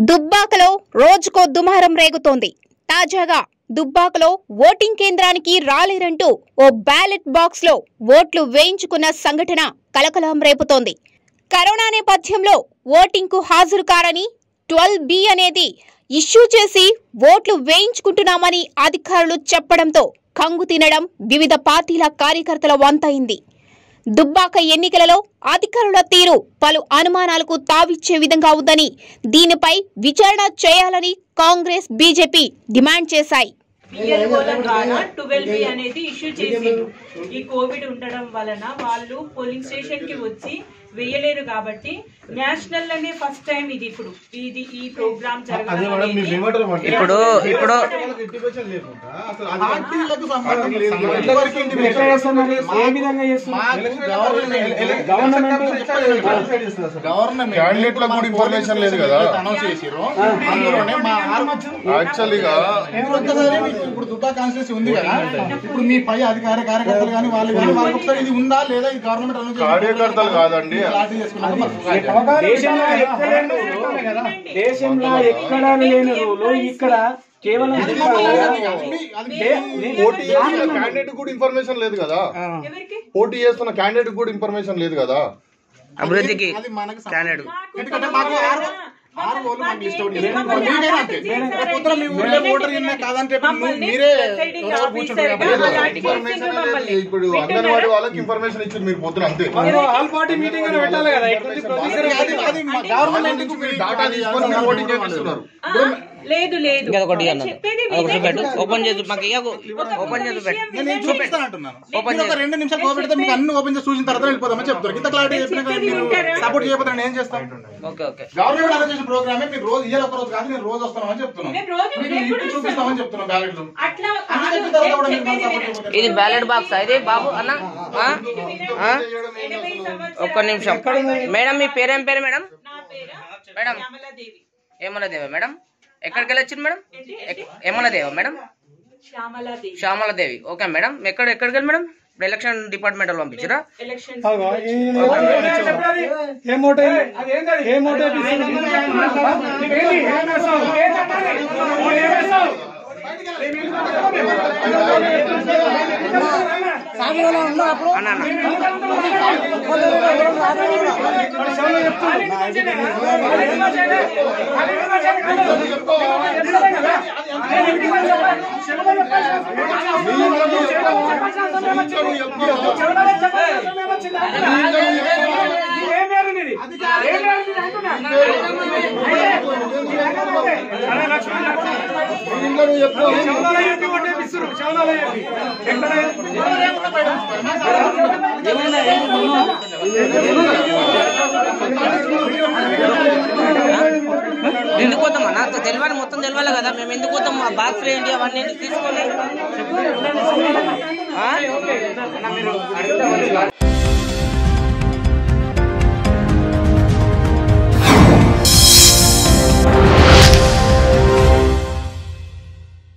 దుబ్బాకలో రోజుకో దుమారం రేగుతోంది తాజాగా దుబ్బాకలో ఓటింగ్ కేంద్రానికి రాలేరంటూ ఓ బ్యాలెట్ బాక్స్ లో ఓట్లు వేయించుకున్న సంఘటన కలకలం రేపుతోంది కరోనా నేపథ్యంలో ఓటింగ్ కు హాజరు కారని ట్వెల్వ్ బి అనేది ఇష్యూ చేసి ఓట్లు వేయించుకుంటున్నామని అధికారులు చెప్పడంతో కంగు తినడం వివిధ పార్టీల కార్యకర్తల వంతైంది దుబ్బాక ఎన్నికలలో అధికారుల తీరు పలు అనుమానాలకు తావిచ్చే విధంగా ఉందని దీనిపై విచారణ చేయాలని కాంగ్రెస్ బీజేపీ డిమాండ్ చేశాయి బిఎల్ఓల ద్వారా ట్వెల్వ్ బి అనేది ఇష్యూ చేసిండ్రు ఈ కోవిడ్ ఉండడం వలన వాళ్ళు పోలింగ్ స్టేషన్ కి వచ్చి వేయలేరు కాబట్టి నేషనల్ లోనే ఫస్ట్ టైం ఇది ఇప్పుడు ఇది ఈ ప్రోగ్రామ్ అదే మేడం మీరు ఏమంటారు అంటే ఇప్పుడు ఇప్పుడు వాళ్ళకి ఇంటిమేషన్ లేకుండా అసలు అది పార్టీలకు సంబంధం లేదు. సంబంధం ఎవరికి లేదు. ఇంటిమేషన్ ఎట్లా చేస్తున్నారు? ఏ విధంగా చేస్తున్నారు? మాకు గవర్నమెంట్ గవర్నమెంట్ గవర్నమెంట్ క్యాండిడేట్లకు కూడా ఇన్ఫర్మేషన్ లేదు కదా అనౌన్స్ చేసిర్రు అందులోనే మా యాక్చువల్లీగా ఇప్పుడు ఒక్కసారి మీకు ఇప్పుడు దుబ్బా కాన్స్టిట్యూన్సీ ఉంది కదా ఇప్పుడు మీ పై అధికార కార్యకర్తలు కానీ వాళ్ళు కానీ వాళ్ళకి ఒకసారి ఇది ఉందా లేదా ఈ గవర్నమెంట్ అనౌన్స్ చేసింది? కార్యకర్తలు కాదండి. క్లారిటీ చేసుకున్నాక మాకు దేశంలో ఎక్కడ లేని రూలు దేశంలో ఎక్కడ లేని రూలు ఇక్కడ కేవలం పోటీ చేస్తున్న క్యాండిడేట్ కూడా ఇన్ఫర్మేషన్ లేదు కదా ఎవరికి పోటీ చేస్తున్న క్యాండిడేట్ కూడా ఇన్ఫర్మేషన్ లేదు కదా అభివృద్ధికి అది మనకు సంబంధం క్యాండిడేట్ మాకు ఎందుకంటే మాకు ఆరు ఆరు ఓట్లు మాకు లిస్ట్ అవుట్ చేశారు. మీకైనా అంతే. రేపు పొద్దున మీ ఊళ్ళో ఓటర్ ఇన్నా కాదంటే ఇప్పుడు నువ్వు మీరే ఎవరో కూర్చుంటారు కాబట్టి ఇన్ఫర్మేషన్ అనేది ఇప్పుడు అంగన్వాడీ వాళ్ళకి ఇన్ఫర్మేషన్ ఇచ్చింది మీరు పొద్దున అంతే ఆల్ పార్టీ మీటింగ్ అని పెట్టాలి కదా ఎటువంటి ప్రొసీజర్ అది అది మా గవర్నమెంట్ నుంచి మీరు డాటా తీసుకొని మీరు ఓటింగ్ చేపిస్తున్నారు లేదు లేదు ఇంకా ఒకటి నేను అన్నది చెప్పేది అదొకటి వినండి. చూపెట్టు ఓపెన్ చేసి మాకు ఇయ్యకు ఓపెన్ చేసి పెట్టు విషయం నేను వినండి. చూపిస్తాను అంటున్నాను ఓపెన్ మీరు ఒక రెండు నిమిషాలు కోపెడితే మీకు అన్ని ఓపెన్ చేసి చూసిన తర్వాత వెళ్ళిపోదామని చెప్తారు ఇంత క్లారిటీ చెప్పినా కదా మీరు సపోర్ట్ చేయకపోతే నేను ఏం చేస్తాను ఓకే ఓకే గవర్నమెంట్ అనౌన్స్ చేసిన ప్రోగ్రామే మీరు రోజు ఇయ్యాలి ఒక రోజు కాదు నేను రోజు వస్తామని చెప్తున్నాను మేము రోజు మీకు మేము ఇప్పుడు కూడా చూపిస్తామని చెప్తున్నాను బ్యాలెట్లు అట్లా అన్ని కాదు, చెప్పిన తర్వాత కూడా నేను మీరు చెప్పేది సపోర్ట్ వినండి. చేయకపోతే ఇది బ్యాలెట్ బాక్స్ ఇది బాబు అన్న ఆ? ఆ? ఎనభై సంవత్సరాల ఒక్క నిమిషం మేడం మీ పేరేం పేరు మేడం నా పేరు మేడం. శ్యామలాదేవి ఏమన్నదేవా మేడం ఎక్కడికి వెళ్ళి వచ్చింది మేడం ఏమన్నదేవా madam Shyamaladevi Shyamaladevi okay madam ఎక్కడ ఎక్కడికి వెళ్ళి మేడం ఇప్పుడు ఎలక్షన్ డిపార్ట్మెంట్ వాళ్ళు పంపించరా ఎలక్షన్ ఏం ఓటు ఏం ఓటు అన్న అన్న ఎందుకు పోతాం అన్న తెలియాలి మొత్తం తెలియాలి కదా మేము ఎందుకు పోతాం మా బాక్స్ ఏంటి అవన్నీ ఎందుకు తీసుకొని ఆ?